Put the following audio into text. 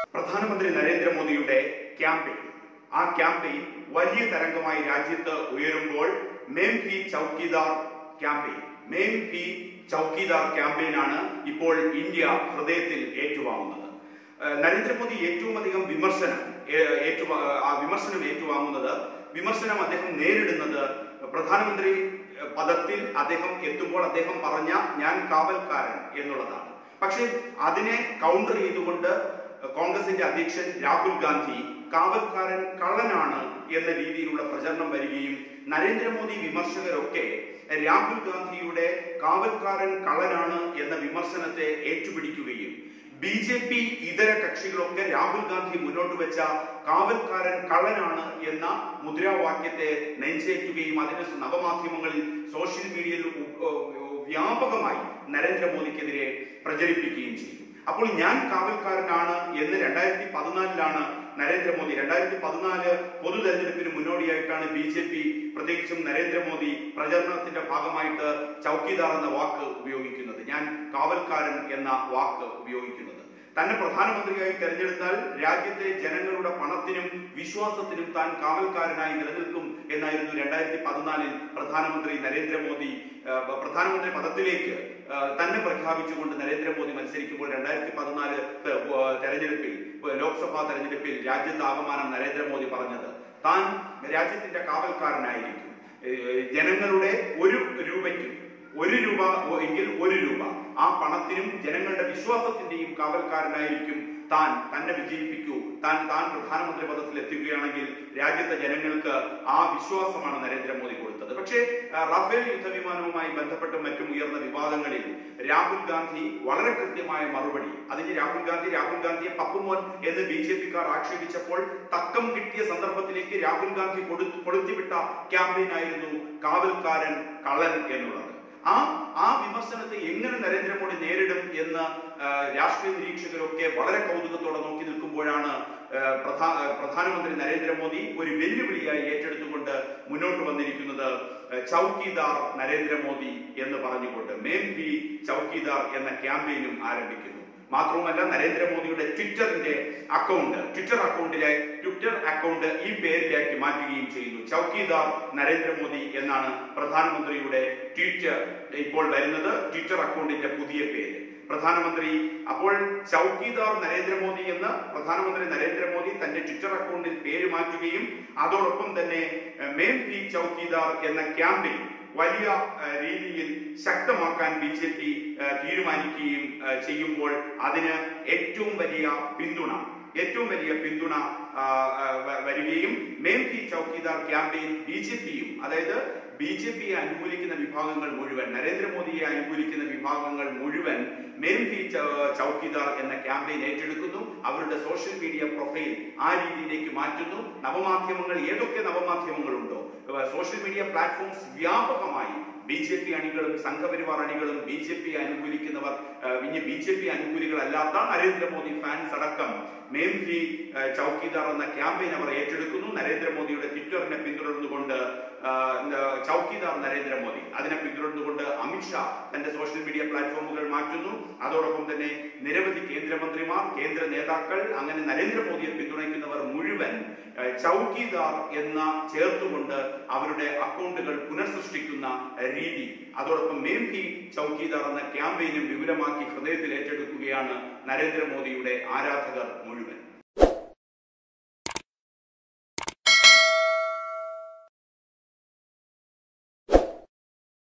പ്രധാനമന്ത്രി നരേന്ദ്രമോദിയുടെ ക്യാമ്പയിൻ ആ ക്യാമ്പയിൻ വലിയ തരംഗമായി രാജ്യത്ത് ഉയരുമ്പോൾ മേം ഭി ചൌക്കിദാർ ക്യാമ്പയിൻ മേം ഭി ചൌക്കിദാർ ക്യാമ്പയിനാണ് ഇപ്പോൾ ഇന്ത്യ ഹൃദയത്തിൽ ഏറ്റുവാങ്ങുന്നത് ഏഹ് നരേന്ദ്രമോദി ഏറ്റവും അധികം വിമർശനം ഏഹ് ഏറ്റുവാ- ആ വിമർശനം ഏറ്റുവാങ്ങുന്നത് വിമർശനം അദ്ദേഹം നേരിടുന്നത് പ്രധാനമന്ത്രി ഏഹ് പദത്തിൽ അദ്ദേഹം എത്തുമ്പോൾ അദ്ദേഹം പറഞ്ഞ ഞാൻ കാവൽക്കാരൻ എന്നുള്ളതാണ് പക്ഷേ അതിനെ കൗണ്ടർ ചെയ്തുകൊണ്ട് കോൺഗ്രസിന്റെ അധ്യക്ഷൻ രാഹുൽ ഗാന്ധി കാവൽക്കാരൻ കള്ളനാണ് എന്ന രീതിയിലുള്ള പ്രചരണം വരികയും നരേന്ദ്രമോദി വിമർശകരൊക്കെ രാഹുൽ ഗാന്ധിയുടെ കാവൽക്കാരൻ കള്ളനാണ് എന്ന വിമർശനത്തെ ഏറ്റുപിടിക്കുകയും ബി ജെ പി ഇതര കക്ഷികളൊക്കെ രാഹുൽ ഗാന്ധി മുന്നോട്ട് വെച്ച കാവൽക്കാരൻ കള്ളനാണ് എന്ന മുദ്രാവാക്യത്തെ നെഞ്ചേറ്റുകയും അതിന് നവമാധ്യമങ്ങളിൽ സോഷ്യൽ മീഡിയയിൽ ഉ- ഉ- വ്യാപകമായി നരേന്ദ്രമോദിക്കെതിരെ പ്രചരിപ്പിക്കുകയും ചെയ്തു അപ്പോൾ ഞാൻ കാവൽക്കാരനാണ് എന്ന് രണ്ടായിരത്തി പതിനാലിലാണ് നരേന്ദ്രമോദി രണ്ടായിരത്തി പതിനാല് പൊതു തെരഞ്ഞെടുപ്പിന് മുന്നോടിയായിട്ടാണ് ബി ജെ പി പ്രത്യേകിച്ചും നരേന്ദ്രമോദി പ്രചരണത്തിന്റെ ഭാഗമായിട്ട് ചൌക്കിദാർ എന്ന വാക്ക് ഉപയോഗിക്കുന്നത് ഞാൻ കാവൽക്കാരൻ എന്ന വാക്ക് ഉപയോഗിക്കുന്നത് തന്നെ പ്രധാനമന്ത്രിയായി തെരഞ്ഞെടുത്താൽ രാജ്യത്തെ ജനങ്ങളുടെ പണത്തിനും വിശ്വാസത്തിനും താൻ കാവൽക്കാരനായി നിലനിൽക്കും എന്നായിരുന്നു രണ്ടായിരത്തി പതിനാലിൽ പ്രധാനമന്ത്രി നരേന്ദ്രമോദി ആ, പ്രധാനമന്ത്രി പദത്തിലേക്ക് ആ, തന്നെ പ്രഖ്യാപിച്ചുകൊണ്ട് നരേന്ദ്രമോദി മത്സരിക്കുമ്പോൾ രണ്ടായിരത്തി പതിനാല് തെരഞ്ഞെടുപ്പിൽ ആ, ലോക്സഭാ തെരഞ്ഞെടുപ്പിൽ രാജ്യത്ത് ആകമാനം നരേന്ദ്രമോദി പറഞ്ഞത് താൻ രാജ്യത്തിന്റെ കാവൽക്കാരനായിരിക്കും ഏ, ജനങ്ങളുടെ ഒരു രൂപയ്ക്കും ഒരു രൂപ ഒ- എങ്കിൽ ഒരു രൂപ ആ പണത്തിനും ജനങ്ങളുടെ വിശ്വാസത്തിന്റെയും കാവൽക്കാരനായിരിക്കും താൻ തന്നെ വിജയിപ്പിക്കൂ താൻ താൻ പ്രധാനമന്ത്രി പദത്തിൽ എത്തുകയാണെങ്കിൽ രാജ്യത്തെ ജനങ്ങൾക്ക് ആ വിശ്വാസമാണ് നരേന്ദ്രമോദി കൊടുത്തത് പക്ഷേ ആ, റഫേൽ യുദ്ധവിമാനവുമായി ബന്ധപ്പെട്ട് മറ്റും ഉയർന്ന വിവാദങ്ങളിൽ രാഹുൽ ഗാന്ധി വളരെ കൃത്യമായ മറുപടി അതിന് രാഹുൽ ഗാന്ധി രാഹുൽ ഗാന്ധിയെ പപ്പുമോൻ എന്ന് ബി ജെ പിക്കാർ ആക്ഷേപിച്ചപ്പോൾ തക്കം കിട്ടിയ സന്ദർഭത്തിലേക്ക് രാഹുൽ ഗാന്ധി കൊടുത്തു കൊളുത്തിവിട്ട ക്യാമ്പയിൻ ആയിരുന്നു കാവൽക്കാരൻ കള്ളൻ എന്നുള്ളത് ആ ആ വിമർശനത്തെ എങ്ങനെ നരേന്ദ്രമോദി നേരിടും എന്ന് ആ, രാഷ്ട്രീയ നിരീക്ഷകരൊക്കെ വളരെ കൗതുകത്തോടെ നോക്കി നിൽക്കുമ്പോഴാണ് ആ, പ്രധാ- ആ, പ്രധാനമന്ത്രി നരേന്ദ്രമോദി ഒരു വെല്ലുവിളിയായി ഏറ്റെടുത്തുകൊണ്ട് മുന്നോട്ട് വന്നിരിക്കുന്നത് ആ, ചൌക്കിദാർ നരേന്ദ്രമോദി എന്ന് പറഞ്ഞുകൊണ്ട് മേം ബി ചൌക്കിദാർ എന്ന ക്യാമ്പയിനും ആരംഭിക്കുന്നു മാത്രവുമല്ല നരേന്ദ്രമോദിയുടെ ട്വിറ്ററിന്റെ അക്കൗണ്ട് ട്വിറ്റർ അക്കൗണ്ടിലെ ട്വിറ്റർ അക്കൗണ്ട് ഈ പേരിലേക്ക് മാറ്റുകയും ചെയ്യുന്നു ചൌക്കിദാർ നരേന്ദ്രമോദി എന്നാണ് പ്രധാനമന്ത്രിയുടെ ട്വീറ്റ് ഇപ്പോൾ വരുന്നത് ട്വിറ്റർ അക്കൗണ്ടിന്റെ പുതിയ പേര് പ്രധാനമന്ത്രി അപ്പോൾ ചൌക്കിദാർ നരേന്ദ്രമോദി എന്ന് പ്രധാനമന്ത്രി നരേന്ദ്രമോദി തന്റെ ട്വിറ്റർ അക്കൗണ്ടിൽ പേര് മാറ്റുകയും അതോടൊപ്പം തന്നെ എഹ്, മേം ഭി ചൌക്കിദാർ എന്ന ക്യാമ്പയിൻ വലിയ ഏഹ്, രീതിയിൽ ശക്തമാക്കാൻ ബി ജെ പി തീരുമാനിക്കുകയും ഏഹ്, ചെയ്യുമ്പോൾ അതിന് ഏറ്റവും വലിയ പിന്തുണ ഏറ്റവും വലിയ പിന്തുണ ആ, ആ, വ- വരികയും Main Bhi Chowkidar campaign B J പിയും അതായത് ബി ജെ പിയെ അനുകൂലിക്കുന്ന വിഭാഗങ്ങൾ മുഴുവൻ നരേന്ദ്രമോദിയെ അനുകൂലിക്കുന്ന വിഭാഗങ്ങൾ മുഴുവൻ മേം ഭി ച- ചൌക്കിദാർ എന്ന ക്യാമ്പയിൻ ഏറ്റെടുക്കുന്നു അവരുടെ സോഷ്യൽ മീഡിയ പ്രൊഫൈൽ ആ രീതിയിലേക്ക് മാറ്റുന്നു നവമാധ്യമങ്ങൾ ഏതൊക്കെ നവമാധ്യമങ്ങളുണ്ടോ ഏഹ് സോഷ്യൽ മീഡിയ പ്ലാറ്റ്ഫോംസ് വ്യാപകമായി ബി ജെ പി അണികളും സംഘപരിവാർ അണികളും ബി ജെ പി അനുകൂലിക്കുന്നവർ ഏഹ് ഇനി ബി ജെ പി അനുകൂലികളല്ലാത്ത നരേന്ദ്രമോദി ഫാൻസ് അടക്കം മേം ഭി ഏഹ് ചൌക്കിദാർ എന്ന ക്യാമ്പയിൻ അവർ ഏറ്റെടുക്കുന്നു നരേന്ദ്രമോദിയുടെ ട്വിറ്ററിനെ പിന്തുടർന്നുകൊണ്ട് ആഹ് എന്താ, ചൌക്കിദാർ നരേന്ദ്രമോദി അതിനെ പിന്തുടർന്നുകൊണ്ട് അമിത്ഷാ തന്റെ സോഷ്യൽ മീഡിയ പ്ലാറ്റ്ഫോമുകൾ മാറ്റുന്നു അതോടൊപ്പം തന്നെ നിരവധി കേന്ദ്രമന്ത്രിമാർ കേന്ദ്ര നേതാക്കൾ അങ്ങനെ നരേന്ദ്രമോദിയെ പിന്തുണയ്ക്കുന്നവർ മുഴുവൻ ഏഹ് ചൌക്കിദാർ എന്ന ചേർത്തുകൊണ്ട് അവരുടെ അക്കൗണ്ടുകൾ പുനഃസൃഷ്ടിക്കുന്ന ഏഹ് രീതി അതോടൊപ്പം മേം ഭി ചൌക്കിദാർ എന്ന ക്യാമ്പയിനും വിപുലമാക്കി ഹൃദയത്തിൽ ഏറ്റെടുക്കുകയാണ് നരേന്ദ്രമോദിയുടെ ആരാധകർ മുഴുവൻ